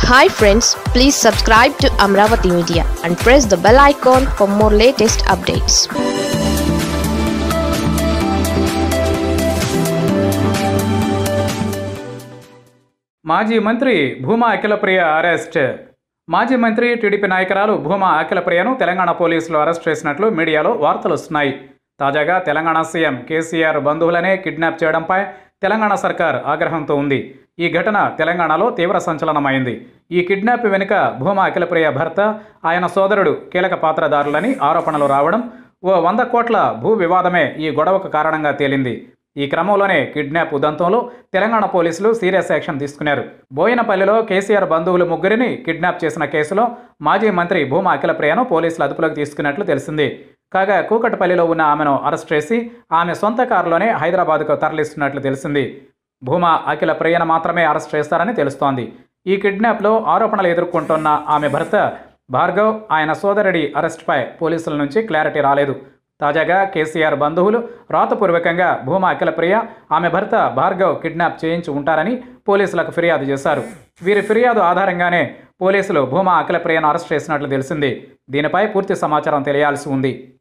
hi friends please subscribe to Amaravati media and press the bell icon for more latest updates మాజీ మంత్రి Bhuma Akhilapriya arrest మాజీ మంత్రి TDP నాయకురాలు భూమా అఖిలప్రియను తెలంగాణ పోలీసులు అరెస్ట్ చేసినట్లు మీడియాలో వార్తలు వస్తున్నాయి తాజాగా తెలంగాణ సీఎం కేసీఆర్ బంధువులనే కిడ్నాప్ చేయడంపై తెలంగాణ సర్కార్ ఆగ్రహంతో ఉంది ఈ ఘటన తెలంగాణలో తీవ్ర సంచలనమైంది ఈ కిడ్నాప్ వెనుక భూమా అఖిలప్రియ భర్త ఆయన సోదరుడు కీలక పాత్రదారులని ఆరోపణలు రావడం ఓ వంద కోట్ల భూ వివాదమే ఈ గొడవకు కారణంగా తేలింది ఈ క్రమంలోనే కిడ్నాప్ ఉదంతంలో తెలంగాణ పోలీసులు సీరియస్ యాక్షన్ తీసుకున్నారు బోయినపల్లిలో కేసీఆర్ బంధువులు ముగ్గురిని కిడ్నాప్ చేసిన కేసులో మాజీ మంత్రి భూమా అఖిలప్రియను పోలీసులు అదుపులోకి తీసుకున్నట్లు తెలిసింది కాగా కూకట్పల్లిలో ఉన్న ఆమెను అరెస్ట్ చేసి ఆమె సొంత కారులోనే హైదరాబాద్కు తరలిస్తున్నట్లు తెలిసింది భూమా అఖిల ప్రియను మాత్రమే అరెస్ట్ చేస్తారని తెలుస్తోంది ఈ కిడ్నాప్లో ఆరోపణలు ఎదుర్కొంటున్న ఆమె భర్త భార్గవ్ ఆయన సోదరుడి అరెస్ట్పై పోలీసుల నుంచి క్లారిటీ రాలేదు తాజాగా కేసీఆర్ బంధువులు రాతపూర్వకంగా భూమా అఖిలప్రియ ఆమె భర్త భార్గవ్ కిడ్నాప్ చేయించి ఉంటారని పోలీసులకు ఫిర్యాదు చేశారు వీరి ఫిర్యాదు ఆధారంగానే పోలీసులు భూమా అఖిలప్రియను అరెస్ట్ చేసినట్లు తెలిసింది దీనిపై పూర్తి సమాచారం తెలియాల్సి ఉంది